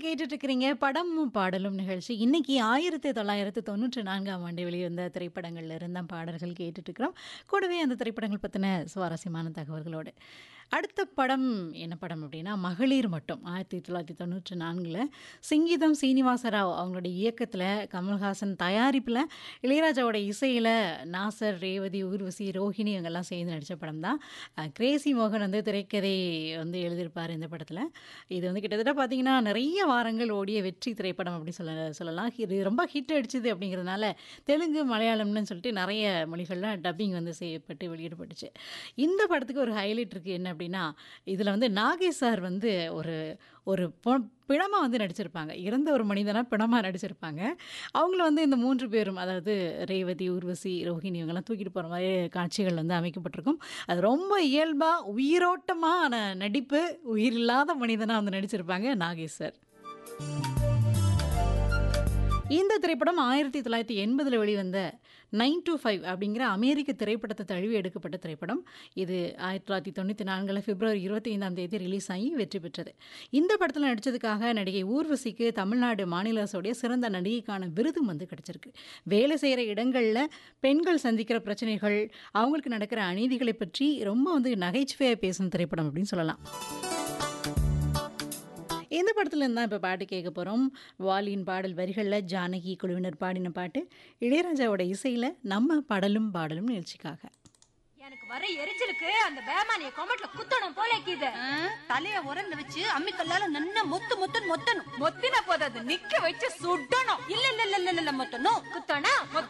கேட்டுட்டு இருக்கிறீங்க படமும் பாடலும் நிகழ்ச்சி இன்னைக்கு ஆயிரத்தி தொள்ளாயிரத்தி தொண்ணூற்றி நான்காம் ஆண்டு வெளிவந்த திரைப்படங்கள்ல இருந்த பாடல்கள் கேட்டுட்டு இருக்கிறோம் கூடவே அந்த திரைப்படங்கள் பற்றின சுவாரஸ்யமான தகவல்களோடு அடுத்த படம் என்ன படம் அப்படின்னா மகளிர் மட்டும் ஆயிரத்தி தொள்ளாயிரத்தி தொண்ணூற்றி நான்கில் சிங்கீதம் சீனிவாசராவ் அவங்களுடைய இயக்கத்தில் கமல்ஹாசன் தயாரிப்பில் இளையராஜாவோட இசையில் நாசர் ரேவதி ஊர்வசி ரோஹிணி இவங்கெல்லாம் சேர்ந்து நடித்த படம் தான் அஹ், கிரேசி மோகன் வந்து திரைக்கதை வந்து எழுதியிருப்பார் இந்த படத்தில் இது வந்து கிட்டத்தட்ட பார்த்தீங்கன்னா நிறைய வாரங்கள் ஓடிய வெற்றி திரைப்படம் அப்படி சொல்ல சொல்லலாம் இது ரொம்ப ஹிட் அடிச்சுது அப்படிங்கிறதுனால தெலுங்கு மலையாளம்னு சொல்லிட்டு நிறைய மொழிகளில் டப்பிங் வந்து செய்யப்பட்டு வெளியிடப்பட்டுச்சு இந்த படத்துக்கு ஒரு ஹைலைட் இருக்குது என்ன அப்படின்னா இதில் வந்து நாகேஷ் சார் வந்து ஒரு ஒரு பொ- பிணமா வந்து நடிச்சிருப்பாங்க இறந்த ஒரு மனிதனா பிணமா நடிச்சிருப்பாங்க அவங்கள வந்து இந்த மூன்று பேரும் அதாவது ரேவதி ஊர்வசி ரோஹிணி இவங்கெல்லாம் தூக்கிட்டு போகிற மாதிரி காட்சிகள் வந்து அமைக்கப்பட்டிருக்கும் அது ரொம்ப இயல்பாக உயிரோட்டமான நடிப்பு உயிரில்லாத மனிதனாக வந்து நடிச்சிருப்பாங்க நாகேஷ் சார் இந்த திரைப்படம் ஆயிரத்தி தொள்ளாயிரத்தி எண்பதில் வெளிவந்த நைன் to ஃபைவ் அப்படிங்கிற அமெரிக்க திரைப்படத்தை தழுவி எடுக்கப்பட்ட திரைப்படம் இது ஆயிரத்தி தொள்ளாயிரத்தி தொண்ணூற்றி நான்கில் பிப்ரவரி இருபத்தி ஐந்தாம் தேதி ரிலீஸ் ஆகி வெற்றி பெற்றது இந்த படத்தில் நடித்ததுக்காக நடிகை ஊர்வசிக்கு தமிழ்நாடு மாநில அரசுடைய சிறந்த நடிகைக்கான விருதும் வந்து கிடைச்சிருக்கு வேலை செய்கிற இடங்களில் பெண்கள் சந்திக்கிற பிரச்சனைகள் அவங்களுக்கு நடக்கிற அநீதிகளை பற்றி ரொம்ப வந்து நகைச்சுவையாக பேசும் திரைப்படம் அப்படின்னு சொல்லலாம் இந்த படத்துல இருந்து தான் இப்போ பாட்டு கேட்க போகிறோம் வாலியின் பாடல் வரிகளில் ஜானகி குழுவினர் பாடின பாட்டு இளையராஜாவோட இசையில் நம்ம பாடலும் பாடலும் நிகழ்ச்சிக்காக எனக்கு வர எரிச்சலுக்கு அந்த பேமானிய கொமட்ல குத்தணும் போல இருக்குது தலைய உரல்ல வச்சு அம்மி கல்லால நன்னா மொத்து மொத்துன்னு மொத்தணும் மொத்தின போதாது நிக்க வச்சு சுடணும் இல்ல இல்ல இல்ல இல்ல இல்ல மொத்தணும் குத்தனா